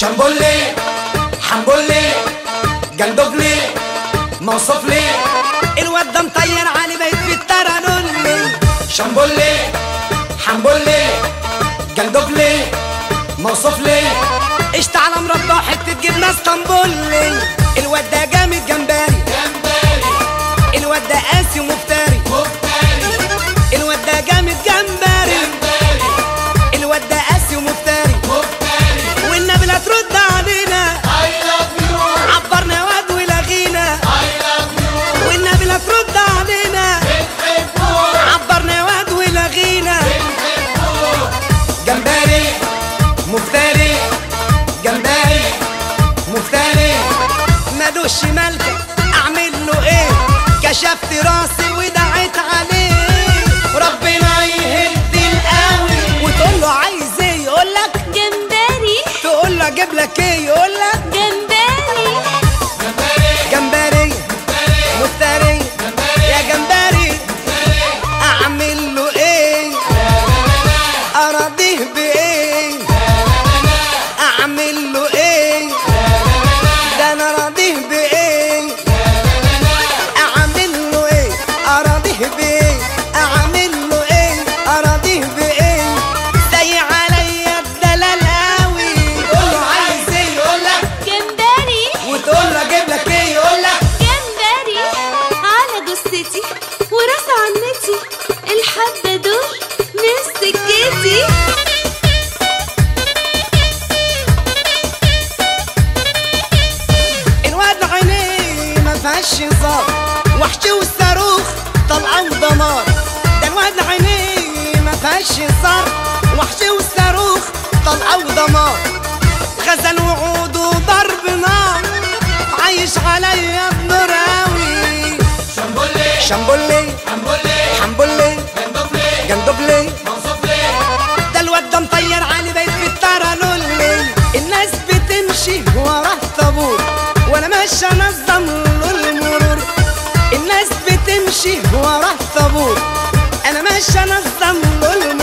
شامبولي حنبولي جندوبلي موصفلي الواد ده مطير علي بيت في الترنولي شامبولي حنبولي جندوبلي موصفلي قشطة على مربى حتة جبنة اسطنبولي الواد ده جامد جمبري الواد ده قاسي ومفتري الواد ده جامد جمبري الواد ده قاسي ومفتري والنبي لا ترد علينا عبرنا يا واد ولغينا والنبي لا ترد علينا عبرنا يا واد ولغينا جمبري مفتري جمبري مفتري مالوش ملكة اعمل له ايه كشفت راسي ودعيت عليه ربنا يهد القوي وتقول له عايز ايه يقول لك جمبري تقول له اجيب لك ايه يقول لك جمبري جمبري مفتري يا جمبري اعمل له ايه اراضيه بايه اعمل له ايه ده انا راضيه بايه اعمل له ايه اراضيه بايه اعمل له ايه اراضيه بايه زي عليا الدلال قوي قول له عايز ايه يقول لك جمبري وتقول له اجيب لك ايه يقول لك جمبري على جثتي وراس عنتي الحبة دول من سكتي الواد عينيه ما فيهاش هزار وحش والصاروخ طلعوا دمار ده الواد عينيه ما فيهاش هزار وحش والصاروخ طلعوا دمار غزل وعود وضرب نار عايش عليا بنور قوي شامبولي شامبولي حنبولي حنبولي جندوبلي جندوبلي موصفلي ده الواد ده مطير علي بيت في الترنولي الناس بتمشي وراه طابور وانا ماشي انظم له المرور الناس بتمشي وراه طابور انا ماشي انظم له المرور